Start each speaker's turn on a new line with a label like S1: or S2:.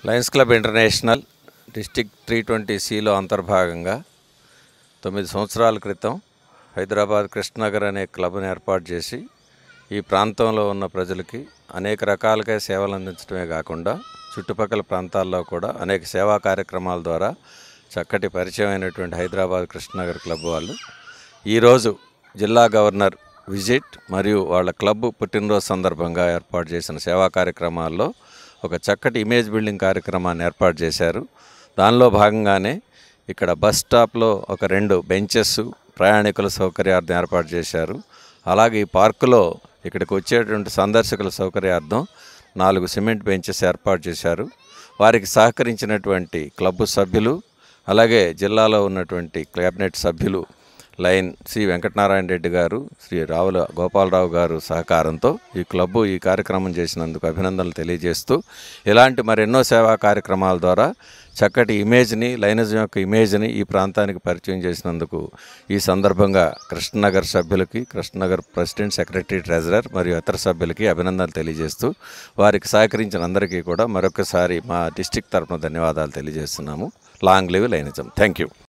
S1: Lions club international district three twenty సిలో అంతర్భాగంగా తొమ్మిది సంవత్సరాల క్రితం హైదరాబాద్ కృష్ణనగర్ అనే క్లబ్ని ఏర్పాటు చేసి ఈ ప్రాంతంలో ఉన్న ప్రజలకి అనేక రకాలుగా సేవలు అందించడమే కాకుండా చుట్టుపక్కల ప్రాంతాల్లో కూడా అనేక సేవా కార్యక్రమాల ద్వారా చక్కటి పరిచయం అయినటువంటి హైదరాబాద్ కృష్ణనగర్ క్లబ్ వాళ్ళు ఈరోజు జిల్లా గవర్నర్ విజిట్ మరియు వాళ్ళ క్లబ్ పుట్టినరోజు సందర్భంగా ఏర్పాటు చేసిన సేవా కార్యక్రమాల్లో ఒక చక్కటి ఇమేజ్ బిల్డింగ్ కార్యక్రమాన్ని ఏర్పాటు చేశారు దానిలో భాగంగానే ఇక్కడ బస్ స్టాప్లో ఒక రెండు బెంచెస్ ప్రయాణికుల సౌకర్యార్థం ఏర్పాటు చేశారు అలాగే ఈ పార్కులో ఇక్కడికి వచ్చేటువంటి సందర్శకుల సౌకర్యార్థం నాలుగు సిమెంట్ బెంచెస్ ఏర్పాటు చేశారు వారికి సహకరించినటువంటి క్లబ్ సభ్యులు అలాగే జిల్లాలో ఉన్నటువంటి క్యాబినెట్ సభ్యులు లైన్ శ్రీ వెంకటనారాయణ రెడ్డి గారు శ్రీ రావుల గోపాలరావు గారు సహకారంతో ఈ క్లబ్బు ఈ కార్యక్రమం చేసినందుకు అభినందనలు తెలియజేస్తూ ఇలాంటి మరెన్నో సేవా కార్యక్రమాల ద్వారా చక్కటి ఇమేజ్ని లైనిజం యొక్క ఇమేజ్ని ఈ ప్రాంతానికి పరిచయం చేసినందుకు ఈ సందర్భంగా కృష్ణనగర్ సభ్యులకి కృష్ణనగర్ ప్రెసిడెంట్ సెక్రటరీ ట్రెజరర్ మరియు ఇతర సభ్యులకి అభినందనలు తెలియజేస్తూ వారికి సహకరించిన అందరికీ కూడా మరొకసారి మా డిస్టిక్ తరఫున ధన్యవాదాలు తెలియజేస్తున్నాము long live lionism thank you